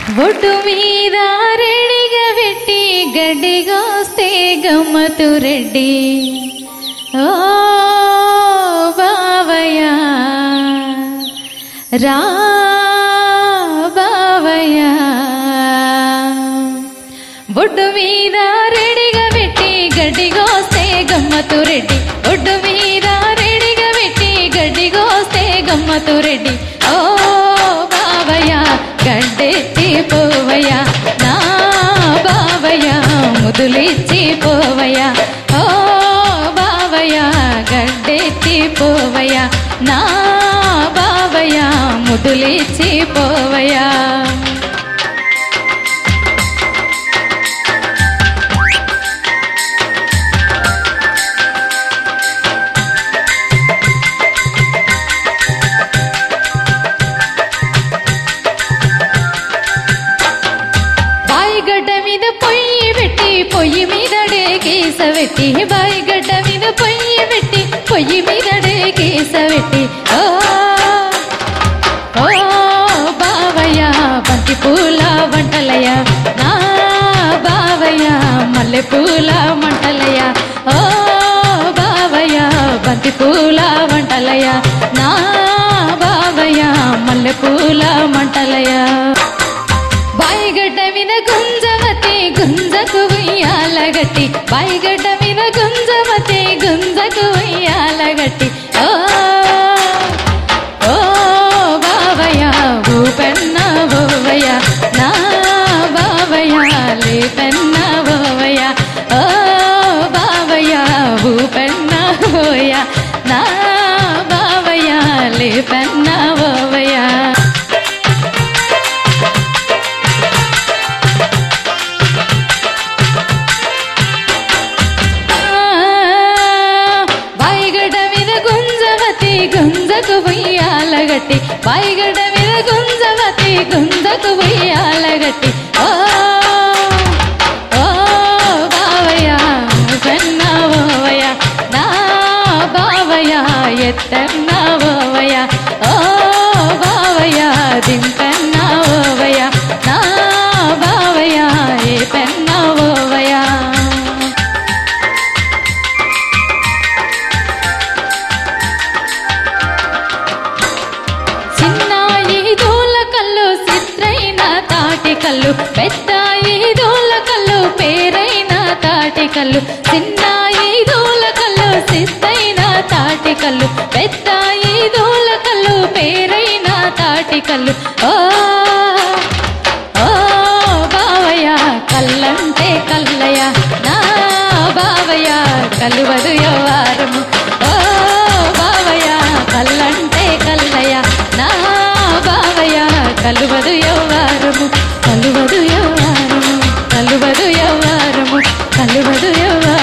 ఒడ్డు మీద రెడిగా పెట్టి గడ్డిగోస్తే గమ్మతు రెడ్డి ఓ బావయ్య రా బావయ్య ఒడ్డు మీద రెడిగా పెట్టి గడ్డిగోస్తే గమ్మతు రెడ్డి ఒడ్డు మీద రెడిగా పెట్టి గడ్డిగోస్తే గమ్మతు రెడ్డి ఓ బావయ్య గడ్డెత్తి పోవయ్య నా బావయ్య ముదులిచ్చి పోవయ్య ఓ బావయ్య గడ్డెత్తి పోవయ్య నా బావయ్య ముదులిచ్చి పోవయ్యా బాయిగడ్డ మీద పొయ్యి పెట్టి పొయ్యి మీద గీస పెట్టి బాయిగడ్డ మీద పొయ్యి పెట్టి పొయ్యి మీద గీస పెట్టి ఓ ఓ బావయ్య బంతి పూల వంటలయ్య నా బావయ్య మల్లె పూల మంటలయ్య ఓ బావయ్య బంతి పూల వంటలయ్య నా బావయ్య మల్లె పూల మంటలయ్య బాయిగడ్డ మీద గుంజవతి గుంజకు ఉయ్యాలగట్టి బాయిగడ్డ మీద గుంజవతి గుంజకు ఉయ్యాలగట్టి ఓ ఓ బావయ్య ఊపెన్న ఓవయ్య నా బావయ్య లేపెన్న ఓవయ్య ఓ బావయ్య ఊపెన్న ఓయ నా బావయ్య లేపెన్న ఓవయ్య బాయిగడ్డ మీద గుంజవతి గుంజకు ఉయ్యాలగట్టి బాయిగడ్డ మీద గుంజవతి గుంజకు ఉయ్యాలగట్టి ఓ ఓ బావయ్య పెన్న ఓవయ్య నా బావయ్య ఎత్తన్న ఓవయ్య ఓ బావయ్య దింపెన్న ఓవయ్య నా బావయ్య ఏ పెన్న ఓవయ్య చిన్నాయి దూల కళ్ళు చిత్రైన తాటి కళ్ళు పెద్దాయి దూల కళ్ళు పేరైన తాటి కళ్ళు చిన్నాయి దూల కళ్ళు చిత్తైన తాటి కళ్ళు పెద్దాయి దూల కళ్ళు పేరైన తాటి కళ్ళు ఓ ఓ బావయ్య కళ్ళంటే కల్లయ్య నా బావయ్య కలువదు యవారము ఓ బావయ్య కళ్ళంటే కల్లయ్య నా బావయ్య కలువదు యవారము కలువదు యవారము కలువదు యవారము కలువదు యవారము